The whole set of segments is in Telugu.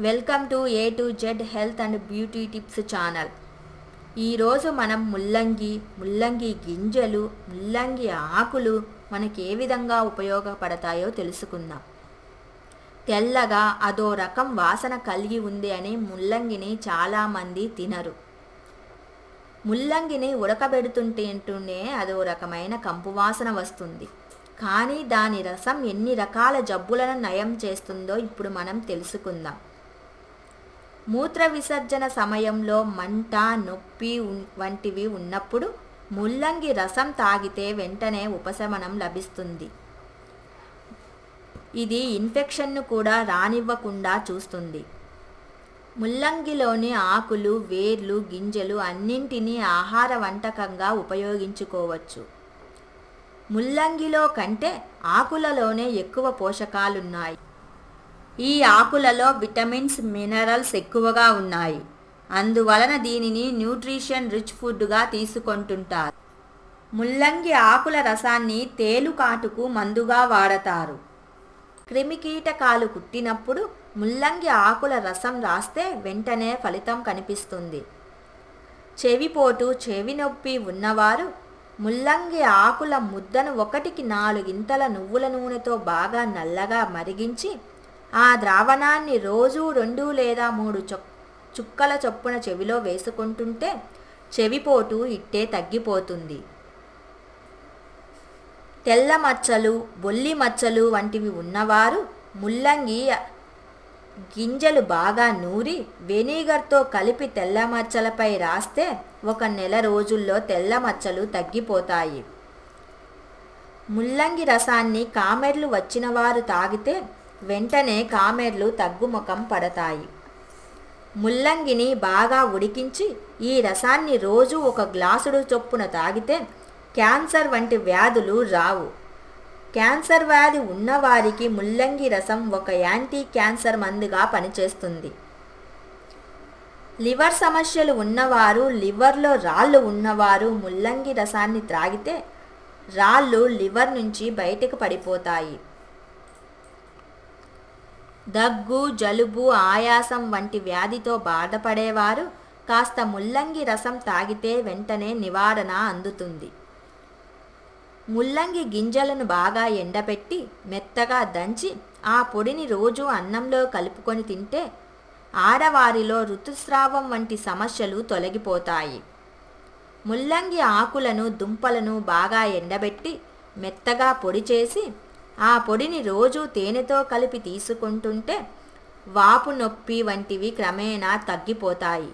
welcome to A to Z health and beauty tips channel ఈరోజు మనం ముల్లంగి ముల్లంగి గింజలు ముల్లంగి ఆకులు మనకి ఏ విధంగా ఉపయోగపడతాయో తెలుసుకుందాం తెల్లగా అదో రకం వాసన కలిగి ఉంది అని ముల్లంగిని చాలామంది తినరు ముల్లంగిని ఉడకబెడుతుంటేనే అదో రకమైన కంపు వాసన వస్తుంది కానీ దాని రసం ఎన్ని రకాల జబ్బులను నయం చేస్తుందో ఇప్పుడు మనం తెలుసుకుందాం మూత్ర విసర్జన సమయంలో మంట నొప్పి ఉన్- వంటివి ఉన్నప్పుడు ముల్లంగి రసం తాగితే వెంటనే ఉపశమనం లభిస్తుంది ఇది ఇన్ఫెక్షన్ను కూడా రానివ్వకుండా చూస్తుంది ముల్లంగిలోని ఆకులు వేర్లు గింజలు అన్నింటినీ ఆహార వంటకంగా ఉపయోగించుకోవచ్చు ముల్లంగిలో కంటే ఆకులలోనే ఎక్కువ పోషకాలున్నాయి ఈ ఆకులలో విటమిన్స్ మినరల్స్ ఎక్కువగా ఉన్నాయి అందువలన దీనిని న్యూట్రిషన్ రిచ్ ఫుడ్గా తీసుకుంటుంటారు ముల్లంగి ఆకుల రసాన్ని తేలుకాటుకు మందుగా వాడతారు క్రిమికీటకాలు కుట్టినప్పుడు ముల్లంగి ఆకుల రసం రాస్తే వెంటనే ఫలితం కనిపిస్తుంది చెవిపోటు చెవి నొప్పి ఉన్నవారు ముల్లంగి ఆకుల ముద్దను ఒకటికి నాలుగింతల నువ్వుల నూనెతో బాగా నల్లగా మరిగించి ఆ ద్రావణాన్ని రోజు రెండు లేదా మూడు చొక్ చుక్కల చొప్పున చెవిలో వేసుకుంటుంటే చెవిపోటు ఇట్టే తగ్గిపోతుంది తెల్ల మచ్చలు బొల్లి మచ్చలు వంటివి ఉన్నవారు ముల్లంగి గింజలు బాగా నూరి వెనిగర్తో కలిపి తెల్ల మచ్చలపై రాస్తే ఒక నెల రోజుల్లో తెల్ల మచ్చలు తగ్గిపోతాయి ముల్లంగి రసాన్ని కామెర్లు వచ్చిన వారు తాగితే వెంటనే కామెర్లు తగ్గుముఖం పడతాయి ముల్లంగిని బాగా ఉడికించి ఈ రసాన్ని రోజు ఒక గ్లాసుడు చొప్పున తాగితే క్యాన్సర్ వంటి వ్యాధులు రావు క్యాన్సర్ వ్యాధి ఉన్నవారికి ముల్లంగి రసం ఒక యాంటీ క్యాన్సర్ మందుగా పనిచేస్తుంది లివర్ సమస్యలు ఉన్నవారు లివర్లో రాళ్ళు ఉన్నవారు ముల్లంగి రసాన్ని త్రాగితే రాళ్ళు లివర్ నుంచి బయటకు పడిపోతాయి దగ్గు జలుబు ఆయాసం వంటి వ్యాధితో బాధపడేవారు కాస్త ముల్లంగి రసం తాగితే వెంటనే నివారణ అందుతుంది ముల్లంగి గింజలను బాగా ఎండబెట్టి మెత్తగా దంచి ఆ పొడిని రోజు అన్నంలో కలుపుకొని తింటే ఆడవారిలో ఋతుస్రావం వంటి సమస్యలు తొలగిపోతాయి ముల్లంగి ఆకులను దుంపలను బాగా ఎండబెట్టి మెత్తగా పొడి చేసి ఆ పొడిని రోజు తేనెతో కలిపి తీసుకుంటుంటే వాపు నొప్పి వంటివి క్రమేణా తగ్గిపోతాయి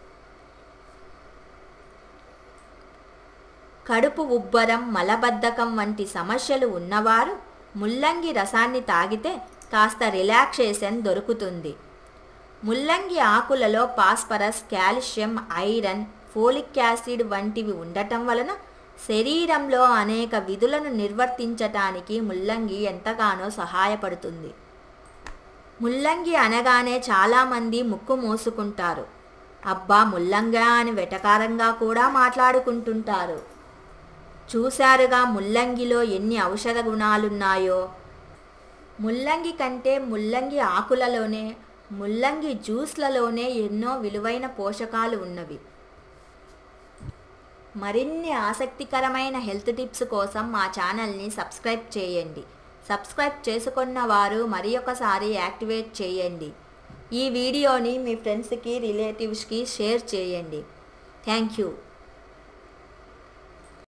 కడుపు ఉబ్బరం మలబద్ధకం వంటి సమస్యలు ఉన్నవారు ముల్లంగి రసాన్ని తాగితే కాస్త రిలాక్సేషన్ దొరుకుతుంది ముల్లంగి ఆకులలో phosphorus calcium iron folic acid వంటివి ఉండటం వలన శరీరంలో అనేక విధులను నిర్వర్తించటానికి ముల్లంగి ఎంతగానో సహాయపడుతుంది ముల్లంగి అనగానే చాలామంది ముక్కు మోసుకుంటారు అబ్బా ముల్లంగా అని వెటకారంగా కూడా మాట్లాడుకుంటుంటారు చూశారుగా ముల్లంగిలో ఎన్ని ఔషధ గుణాలున్నాయో ముల్లంగి కంటే ముల్లంగి ఆకులలోనే ముల్లంగి జ్యూస్లలోనే ఎన్నో విలువైన పోషకాలు ఉన్నవి మరిన్ని ఆసక్తికరమైన హెల్త్ టిప్స్ కోసం మా ఛానల్ని సబ్స్క్రైబ్ చేయండి సబ్స్క్రైబ్ చేసుకున్న వారు మరి ఒకసారి యాక్టివేట్ చేయండి ఈ వీడియోని మీ ఫ్రెండ్స్కి రిలేటివ్స్కి షేర్ చేయండి థ్యాంక్ యూ